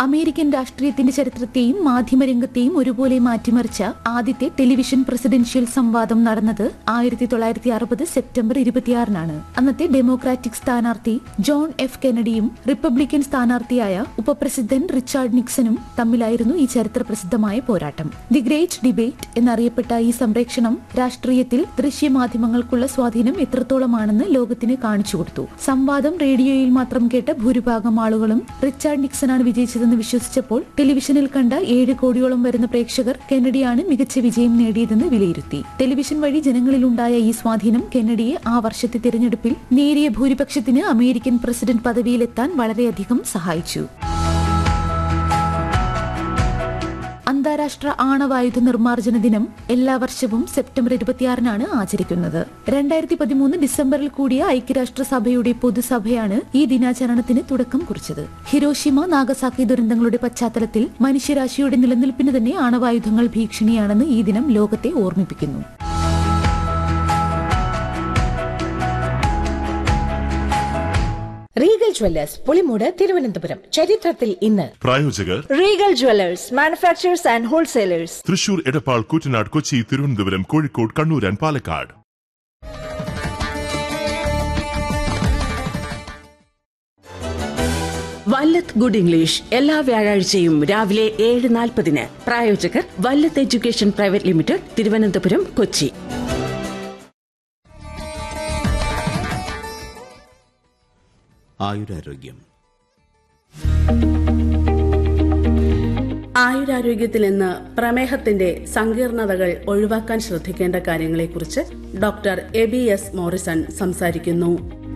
American രാഷ്ട്രീയത്തിന്റെ ചരിത്രത്തെയും മാധ്യമരംഗത്തെയും ഒരുപോലെ മാറ്റിമറിച്ച ആദ്യത്തെ ടെലിവിഷൻ പ്രസിഡൻഷ്യൽ സംവാദം നടന്നത് ആയിരത്തി തൊള്ളായിരത്തി അറുപത് സെപ്റ്റംബർ ഇരുപത്തിയാറിനാണ് അന്നത്തെ ഡെമോക്രാറ്റിക് സ്ഥാനാർത്ഥി ജോൺ എഫ് കെനഡിയും റിപ്പബ്ലിക്കൻ സ്ഥാനാർത്ഥിയായ ഉപപ്രസിദ്ധൻ റിച്ചാർഡ് നിക്സണും തമ്മിലായിരുന്നു ഈ ചരിത്ര പ്രസിദ്ധമായ പോരാട്ടം ദി ഗ്രേറ്റ് ഡിബേറ്റ് എന്നറിയപ്പെട്ട ഈ സംപ്രേക്ഷണം രാഷ്ട്രീയത്തിൽ ദൃശ്യമാധ്യമങ്ങൾക്കുള്ള സ്വാധീനം എത്രത്തോളമാണെന്ന് ലോകത്തിന് കാണിച്ചു കൊടുത്തു സംവാദം റേഡിയോയിൽ മാത്രം കേട്ട ഭൂരിഭാഗം ആളുകളും റിച്ചാർഡ് നിക്സണാണ് വിജയിച്ചതെന്ന് വിശ്വസിച്ചപ്പോൾ ടെലിവിഷനിൽ കണ്ട ഏഴ് കോടിയോളം വരുന്ന പ്രേക്ഷകർ കെന്നഡിയാണ് മികച്ച വിജയം നേടിയതെന്ന് വിലയിരുത്തി ടെലിവിഷൻ വഴി ജനങ്ങളിലുണ്ടായ ഈ സ്വാധീനം കെന്നഡിയെ ആ വർഷത്തെ തിരഞ്ഞെടുപ്പിൽ നേരിയ ഭൂരിപക്ഷത്തിന് അമേരിക്കൻ പ്രസിഡന്റ് പദവിയിലെത്താൻ വളരെയധികം സഹായിച്ചു അന്താരാഷ്ട്ര ആണവായുധ നിർമ്മാർജ്ജന ദിനം എല്ലാ വർഷവും സെപ്റ്റംബർ ഇരുപത്തിയാറിനാണ് ആചരിക്കുന്നത് രണ്ടായിരത്തി പതിമൂന്ന് ഡിസംബറിൽ കൂടിയ ഐക്യരാഷ്ട്രസഭയുടെ പൊതുസഭയാണ് ഈ ദിനാചരണത്തിന് തുടക്കം കുറിച്ചത് ഹിരോഷിമ നാഗസാക്കി ദുരന്തങ്ങളുടെ പശ്ചാത്തലത്തിൽ മനുഷ്യരാശിയുടെ നിലനിൽപ്പിന് തന്നെ ആണവായുധങ്ങൾ ഭീഷണിയാണെന്ന് ഈ ദിനം ലോകത്തെ ഓർമ്മിപ്പിക്കുന്നു റീഗൽ ജ്വല്ലേഴ്സ് പുളിമൂട് തിരുവനന്തപുരം ചരിത്രത്തിൽ ഇന്ന് പ്രായോജകർ regal jewellers manufacturers and wholesalers Thrissur Edappal Koottanad Kochi Thiruvananthapuram Kozhikode Kannur and Palakkad Vallath good English എല്ലാ വ്യാഴാഴ്ചയും രാവിലെ ഏഴ് നാൽപ്പതിന് പ്രായോജകർ Vallath education private limited Thiruvananthapuram Kochi ആയുരാരോഗ്യം ആയുരാരോഗ്യത്തിൽ ഇന്ന് പ്രമേഹത്തിന്റെ സങ്കീർണതകൾ ഒഴിവാക്കാൻ ശ്രദ്ധിക്കേണ്ട കാര്യങ്ങളെക്കുറിച്ച് ഡോക്ടർ എബി എസ് മോറിസൺ സംസാരിക്കുന്നു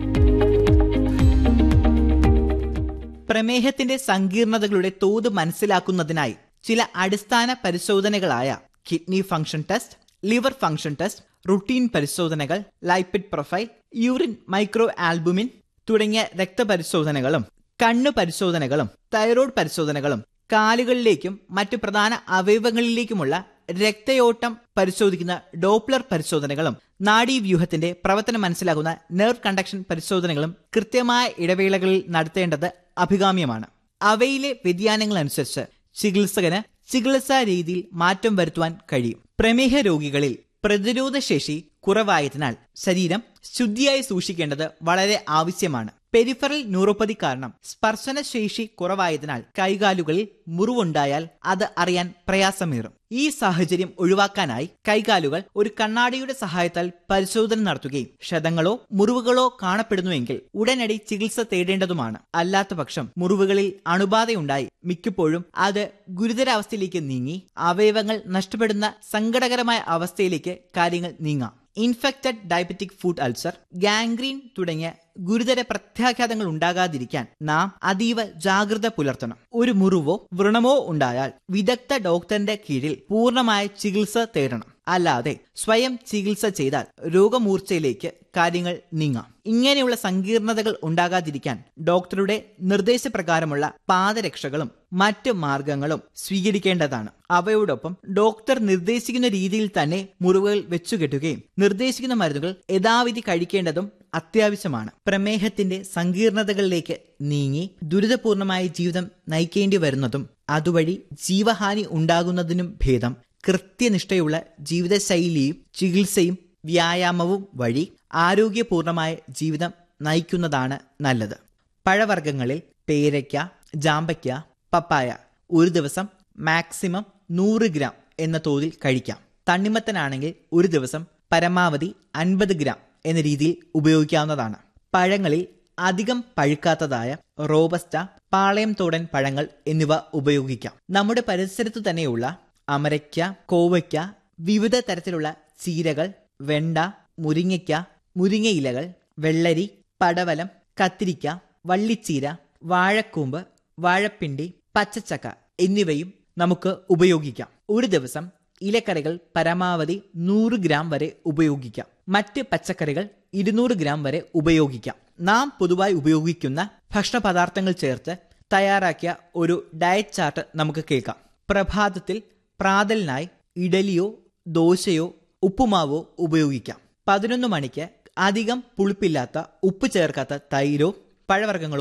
പ്രമേഹത്തിന്റെ സങ്കീർണതകളുടെ തോത് മനസ്സിലാക്കുന്നതിനായി ചില അടിസ്ഥാന പരിശോധനകളായ kidney function test liver function test routine പരിശോധനകൾ lipid profile urine micro albumin തുടങ്ങിയ രക്തപരിശോധനകളും കണ്ണു പരിശോധനകളും തൈറോയ്ഡ് പരിശോധനകളും കാലുകളിലേക്കും മറ്റു പ്രധാന അവയവങ്ങളിലേക്കുമുള്ള രക്തയോട്ടം പരിശോധിക്കുന്ന ഡോപ്ലർ പരിശോധനകളും നാഡീവ്യൂഹത്തിന്റെ പ്രവർത്തനം മനസ്സിലാക്കുന്ന നെർവ് കണ്ടക്ഷൻ പരിശോധനകളും കൃത്യമായ ഇടവേളകളിൽ നടത്തേണ്ടത് അഭികാമ്യമാണ് അവയിലെ വ്യതിയാനങ്ങൾ അനുസരിച്ച് ചികിത്സകന് ചികിത്സാ രീതിയിൽ മാറ്റം വരുത്തുവാൻ കഴിയും പ്രമേഹ രോഗികളിൽ പ്രതിരോധശേഷി കുറവായതിനാൽ ശരീരം ശുദ്ധിയായി സൂക്ഷിക്കേണ്ടത് വളരെ ആവശ്യമാണ് പെരിഫറൽ ന്യൂറോപ്പതി കാരണം സ്പർശനശേഷി കുറവായതിനാൽ കൈകാലുകളിൽ മുറിവുണ്ടായാൽ അത് അറിയാൻ പ്രയാസമേറും ഈ സാഹചര്യം ഒഴിവാക്കാനായി കൈകാലുകൾ ഒരു കണ്ണാടിയുടെ സഹായത്താൽ പരിശോധന നടത്തുകയും ക്ഷതങ്ങളോ മുറിവുകളോ കാണപ്പെടുന്നുവെങ്കിൽ ഉടനടി ചികിത്സ തേടേണ്ടതുമാണ് അല്ലാത്ത പക്ഷം മുറിവുകളിൽ അണുബാധയുണ്ടായി മിക്കപ്പോഴും അത് ഗുരുതരാവസ്ഥയിലേക്ക് നീങ്ങി അവയവങ്ങൾ നഷ്ടപ്പെടുന്ന സങ്കടകരമായ അവസ്ഥയിലേക്ക് കാര്യങ്ങൾ നീങ്ങാം infected diabetic foot ulcer gangrene തുടങ്ങിയ ഗുരുതര പ്രത്യാഘാതങ്ങൾ ഉണ്ടാകാതിരിക്കാൻ നാം അതീവ ജാഗ്രത പുലർത്തണം ഒരു മുറിവോ വ്രണമോ ഉണ്ടായാൽ വിദഗ്ധ ഡോക്ടറിന്റെ കീഴിൽ പൂർണ്ണമായ ചികിത്സ തേടണം അല്ലാതെ സ്വയം ചികിത്സ ചെയ്താൽ രോഗമൂർച്ചയിലേക്ക് കാര്യങ്ങൾ നീങ്ങാം ഇങ്ങനെയുള്ള സങ്കീർണതകൾ ഉണ്ടാകാതിരിക്കാൻ ഡോക്ടറുടെ നിർദ്ദേശപ്രകാരമുള്ള പാദരക്ഷകളും മറ്റ് മാർഗങ്ങളും സ്വീകരിക്കേണ്ടതാണ് അവയോടൊപ്പം ഡോക്ടർ നിർദ്ദേശിക്കുന്ന രീതിയിൽ തന്നെ മുറിവുകൾ വെച്ചുകെട്ടുകയും നിർദ്ദേശിക്കുന്ന മരുന്നുകൾ യഥാവിധി കഴിക്കേണ്ടതും അത്യാവശ്യമാണ് പ്രമേഹത്തിന്റെ സങ്കീർണതകളിലേക്ക് നീങ്ങി ദുരിതപൂർണമായ ജീവിതം നയിക്കേണ്ടി വരുന്നതും അതുവഴി ജീവഹാനി ഉണ്ടാകുന്നതിനും ഭേദം കൃത്യനിഷ്ഠയുള്ള ജീവിതശൈലിയും ചികിത്സയും വ്യായാമവും വഴി ആരോഗ്യപൂർണമായ ജീവിതം നയിക്കുന്നതാണ് നല്ലത് പഴവർഗ്ഗങ്ങളിൽ പേരയ്ക്ക ജാമ്പയ്ക്ക പപ്പായ ഒരു ദിവസം മാക്സിമം നൂറ് ഗ്രാം എന്ന തോതിൽ കഴിക്കാം തണ്ണിമത്തനാണെങ്കിൽ ഒരു ദിവസം പരമാവധി അൻപത് ഗ്രാം എന്ന രീതിയിൽ ഉപയോഗിക്കാവുന്നതാണ് പഴങ്ങളിൽ അധികം പഴുക്കാത്തതായ റോബസ്റ്റ പാളയം തോടൻ പഴങ്ങൾ എന്നിവ ഉപയോഗിക്കാം നമ്മുടെ പരിസരത്തു തന്നെയുള്ള അമരയ്ക്ക കോവയ്ക്ക വിവിധ തരത്തിലുള്ള ചീരകൾ വെണ്ട മുരിങ്ങയ്ക്ക മുരിങ്ങയിലകൾ വെള്ളരി പടവലം കത്തിരിക്ക വള്ളിച്ചീര വാഴക്കൂമ്പ് വാഴപ്പിണ്ടി പച്ചച്ചക്ക എന്നിവയും നമുക്ക് ഉപയോഗിക്കാം ഒരു ദിവസം ഇലക്കറികൾ പരമാവധി നൂറ് ഗ്രാം വരെ ഉപയോഗിക്കാം മറ്റ് പച്ചക്കറികൾ ഇരുന്നൂറ് ഗ്രാം വരെ ഉപയോഗിക്കാം നാം പൊതുവായി ഉപയോഗിക്കുന്ന ഭക്ഷണ പദാർത്ഥങ്ങൾ ചേർത്ത് തയ്യാറാക്കിയ ഒരു ഡയറ്റ് ചാർട്ട് നമുക്ക് കേൾക്കാം പ്രഭാതത്തിൽ പ്രാതലിനായി ഇഡലിയോ ദോശയോ ഉപ്പുമാവോ ഉപയോഗിക്കാം പതിനൊന്ന് മണിക്ക് അധികം പുളിപ്പില്ലാത്ത ഉപ്പ് ചേർക്കാത്ത തൈരോ പഴവർഗ്ഗങ്ങളോ